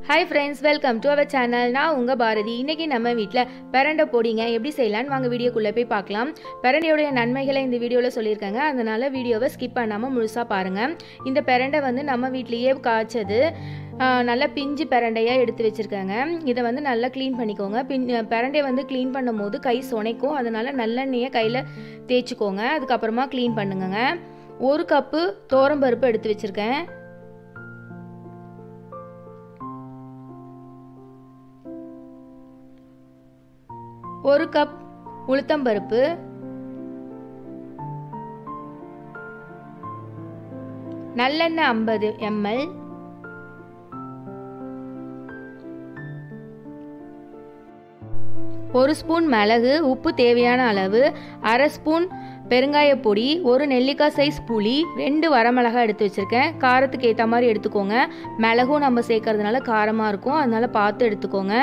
hi friends welcome to our channel நான் உங்கள் பாரதி இன்னைக்கு நம்ம வீட்டில் பிரண்டை பொடிங்க எப்படி செய்யலான்னு வாங்க வீடியோக்குள்ளே போய் பார்க்கலாம் பிரண்டையோடைய நன்மைகளை இந்த வீடியோவில் சொல்லியிருக்காங்க அதனால் வீடியோவை ஸ்கிப் பண்ணாமல் முழுசாக பாருங்கள் இந்த பிரண்டை வந்து நம்ம வீட்லேயே காய்ச்சது ஆஹ், நல்லா பிஞ்சு பிரண்டையாக எடுத்து வச்சுருக்காங்க இதை வந்து நல்லா க்ளீன் பண்ணிக்கோங்க பின் பிரண்டையை வந்து க்ளீன் பண்ணும்போது கை சுனைக்கும் அதனால் நல்லெண்ணெயை கையில் தேய்ச்சிக்கோங்க அதுக்கப்புறமா க்ளீன் பண்ணுங்கங்க ஒரு கப்பு தோரம்பருப்பு எடுத்து வச்சுருக்கேன் ஒரு கப் உளுத்தம்பருப்பு நல்லெண்ணெய் ஐம்பது எம்எல் ஒரு ஸ்பூன் மிளகு உப்பு தேவையான அளவு அரை ஸ்பூன் பெருங்காயப் பொடி ஒரு நெல்லிக்காய் சைஸ் புளி ரெண்டு வரமிளகாய் எடுத்து வச்சுருக்கேன் காரத்துக்கு ஏற்ற மாதிரி எடுத்துக்கோங்க மிளகும் நம்ம சேர்க்கறதுனால காரமாக இருக்கும் அதனால பார்த்து எடுத்துக்கோங்க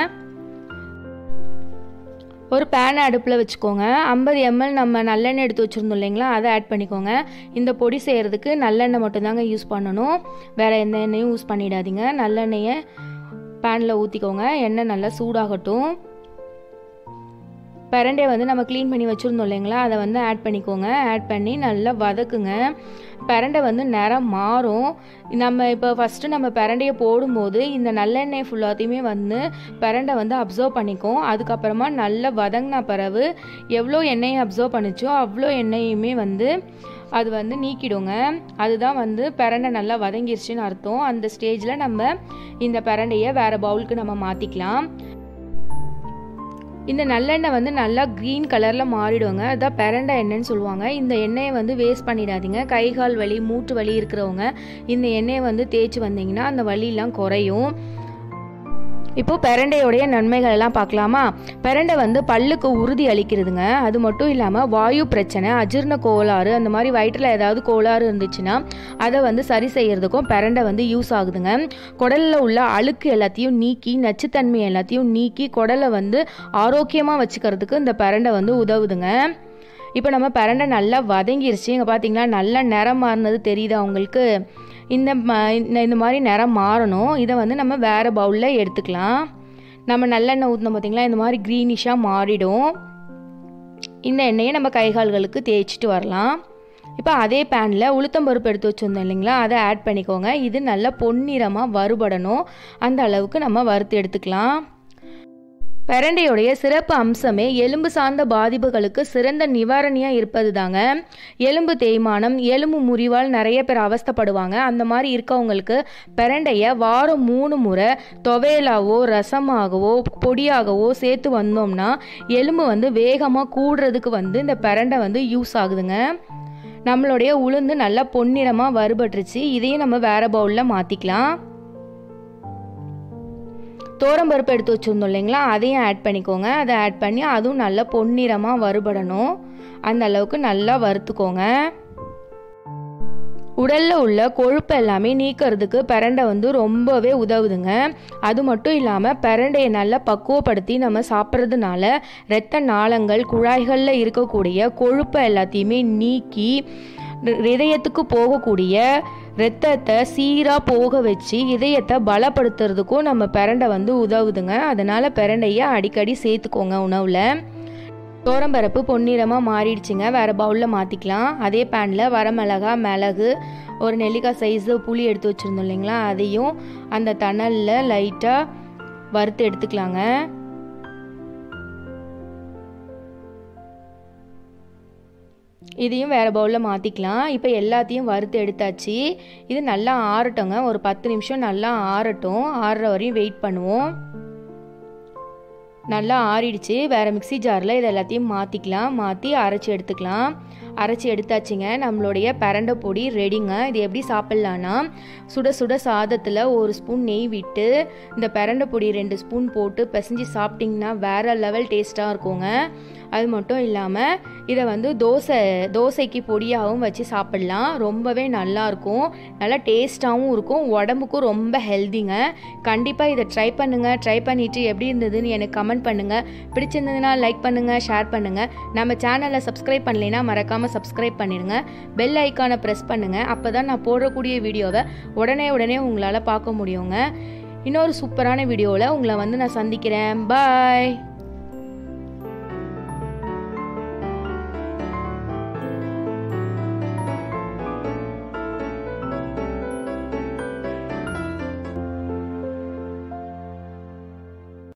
ஒரு பேனை அடுப்பில் வச்சுக்கோங்க ஐம்பது எம்எல் நம்ம நல்லெண்ணெய் எடுத்து வச்சுருந்தோம் இல்லைங்களா அதை ஆட் பண்ணிக்கோங்க இந்த பொடி செய்கிறதுக்கு நல்லெண்ணெய் மட்டும்தாங்க யூஸ் பண்ணணும் வேறு எந்த எண்ணெயும் யூஸ் பண்ணிடாதீங்க நல்லெண்ணெயை பேனில் ஊற்றிக்கோங்க எண்ணெய் நல்லா சூடாகட்டும் பிரண்டையை வந்து நம்ம க்ளீன் பண்ணி வச்சுருந்தோம் இல்லைங்களா அதை வந்து ஆட் பண்ணிக்கோங்க ஆட் பண்ணி நல்லா வதக்குங்க பிரண்டை வந்து நிறம் மாறும் நம்ம இப்போ ஃபஸ்ட்டு நம்ம பிரண்டையை போடும்போது இந்த நல்லெண்ணெய் ஃபுல்லாத்தையுமே வந்து பிரண்டை வந்து அப்சர்வ் பண்ணிக்கும் அதுக்கப்புறமா நல்லா வதங்கின பிறகு எவ்வளோ எண்ணெயை அப்சர்வ் பண்ணிச்சோ அவ்வளோ எண்ணெயுமே வந்து அது வந்து நீக்கிடுங்க அதுதான் வந்து பிரண்டை நல்லா வதங்கிருச்சுன்னு அர்த்தம் அந்த ஸ்டேஜில் நம்ம இந்த பிரண்டையை வேறு பவுலுக்கு நம்ம மாற்றிக்கலாம் இந்த நல்லெண்ணெய் வந்து நல்லா க்ரீன் கலரில் மாறிடுவாங்க அதான் பெரண்டை எண்ணெய்ன்னு சொல்லுவாங்க இந்த எண்ணெயை வந்து வேஸ்ட் பண்ணிடாதீங்க கை கால் வலி மூட்டு வலி இருக்கிறவங்க இந்த எண்ணெயை வந்து தேய்ச்சி வந்தீங்கன்னா அந்த வலியெல்லாம் குறையும் இப்போ பெரண்டையோடைய நன்மைகள் எல்லாம் பார்க்கலாமா பெரண்டை வந்து பல்லுக்கு உறுதி அளிக்கிறதுங்க அது மட்டும் இல்லாமல் வாயு பிரச்சனை அஜீரண கோளாறு அந்த மாதிரி வயிற்றில் ஏதாவது கோளாறு இருந்துச்சுன்னா அதை வந்து சரி செய்யறதுக்கும் பெரண்டை வந்து யூஸ் ஆகுதுங்க குடலில் உள்ள அழுக்கு எல்லாத்தையும் நீக்கி நச்சுத்தன்மை எல்லாத்தையும் நீக்கி குடலை வந்து ஆரோக்கியமாக வச்சுக்கிறதுக்கு இந்த பெரண்டை வந்து உதவுதுங்க இப்போ நம்ம பிரண்டை நல்லா வதங்கிருச்சு இங்கே பார்த்தீங்களா நல்லா நிறம் மாறினது தெரியுதா உங்களுக்கு இந்த ம- இந்த- இந்த மாதிரி நிறம் மாறணும் இதை வந்து நம்ம வேறு பவுலில் எடுத்துக்கலாம் நம்ம நல்லெண்ணெய் ஊற்றினோம் பார்த்தீங்களா இந்த மாதிரி க்ரீனிஷாக மாறிடும் இந்த எண்ணெயை நம்ம கை கால்களுக்கு தேய்ச்சிட்டு வரலாம் இப்போ அதே பேனில் உளுத்தம்பருப்பு எடுத்து வச்சுருந்தோம் இல்லைங்களா அதை ஆட் பண்ணிக்கோங்க இது நல்லா பொன்னிறமாக வறுபடணும் அந்த அளவுக்கு நம்ம வறுத்து எடுத்துக்கலாம் பிரண்டையுடைய சிறப்பு அம்சமே எலும்பு சார்ந்த பாதிப்புகளுக்கு சிறந்த நிவாரணியாக இருப்பது தாங்க எலும்பு தேய்மானம் எலும்பு முறிவால் நிறைய பேர் அவஸ்தைப்படுவாங்க அந்த மாதிரி இருக்கவங்களுக்கு பிரண்டையை வாரம் மூணு முறை துவையலாவோ ரசமாகவோ பொடியாகவோ சேர்த்து வந்தோம்னா எலும்பு வந்து வேகமாக கூடுறதுக்கு வந்து இந்த பிரண்டை வந்து யூஸ் ஆகுதுங்க நம்மளுடைய உளுந்து நல்லா பொன்னிறமாக வறுபட்டுருச்சு இதையும் நம்ம வேற பவுலில் மாற்றிக்கலாம் தோரம்பருப்பு எடுத்து வச்சுருந்தோம் இல்லைங்களா அதையும் ஆட் பண்ணிக்கோங்க அதை ஆட் பண்ணி அதுவும் நல்லா பொன்னிறமாக வறுபடணும் அந்த அளவுக்கு நல்லா வறுத்துக்கோங்க உடலில் உள்ள கொழுப்பு எல்லாமே நீக்கிறதுக்கு பிரண்டை வந்து ரொம்பவே உதவுதுங்க அது மட்டும் இல்லாமல் பிரண்டையை நல்லா பக்குவப்படுத்தி நம்ம சாப்பிட்றதுனால இரத்த நாளங்கள் குழாய்களில் இருக்கக்கூடிய கொழுப்பை எல்லாத்தையுமே நீக்கி இதயத்துக்கு போகக்கூடிய இரத்தத்தை சீராக போக வச்சு இதயத்தை பலப்படுத்துறதுக்கும் நம்ம பிரண்டை வந்து உதவுதுங்க அதனால் பிரண்டையை அடிக்கடி சேர்த்துக்கோங்க உணவில் தோரம்பருப்பு பொன்னிறமாக மாறிடுச்சுங்க வேறு பவுலில் மாற்றிக்கலாம் அதே பேனில் வரமிளகா மிளகு ஒரு நெல்லிக்காய் சைஸு புளி எடுத்து வச்சுருந்தோம் இல்லைங்களா அதையும் அந்த தணலில் லைட்டாக வறுத்து எடுத்துக்கலாங்க இதையும் வேறு பவுலில் மாற்றிக்கலாம் இப்போ எல்லாத்தையும் வறுத்து எடுத்தாச்சு இது நல்லா ஆறட்டுங்க ஒரு பத்து நிமிஷம் நல்லா ஆறட்டும் ஆறுற வரையும் வெயிட் பண்ணுவோம் நல்லா ஆறிடுச்சு வேறு மிக்ஸி ஜாரில் இது எல்லாத்தையும் மாற்றிக்கலாம் மாற்றி அரைச்சி எடுத்துக்கலாம் அரைச்சி எடுத்தாச்சுங்க நம்மளுடைய பிரண்டை பொடி ரெடிங்க இது எப்படி சாப்பிட்லான்னா சுட சுட சாதத்தில் ஒரு ஸ்பூன் நெய் விட்டு இந்த பிரண்டை பொடி ரெண்டு ஸ்பூன் போட்டு பிசைஞ்சு சாப்பிட்டிங்கன்னா வேறு லெவல் டேஸ்ட்டாக இருக்குங்க அது மட்டும் இல்லாமல் இதை வந்து தோசை தோசைக்கு பொடியாகவும் வச்சு சாப்பிட்லாம் ரொம்பவே நல்லாயிருக்கும் நல்லா டேஸ்ட்டாகவும் இருக்கும் உடம்புக்கும் ரொம்ப ஹெல்திங்க கண்டிப்பாக இதை ட்ரை பண்ணுங்கள் ட்ரை பண்ணிவிட்டு எப்படி இருந்ததுன்னு எனக்கு கமெண்ட் பண்ணுங்கள் பிடிச்சிருந்ததுன்னா லைக் பண்ணுங்கள் ஷேர் பண்ணுங்கள் நம்ம சேனலை சப்ஸ்கிரைப் பண்ணலைன்னா மறக்காமல் சப்ஸ்கிரைப் பண்ணிடுங்க பெல் ஐக்கானை ப்ரெஸ் பண்ணுங்கள் அப்போ தான் நான் போடக்கூடிய வீடியோவை உடனே உடனே உங்களால் பார்க்க முடியுங்க இன்னொரு சூப்பரான வீடியோவில் உங்களை வந்து நான் சந்திக்கிறேன் பாய்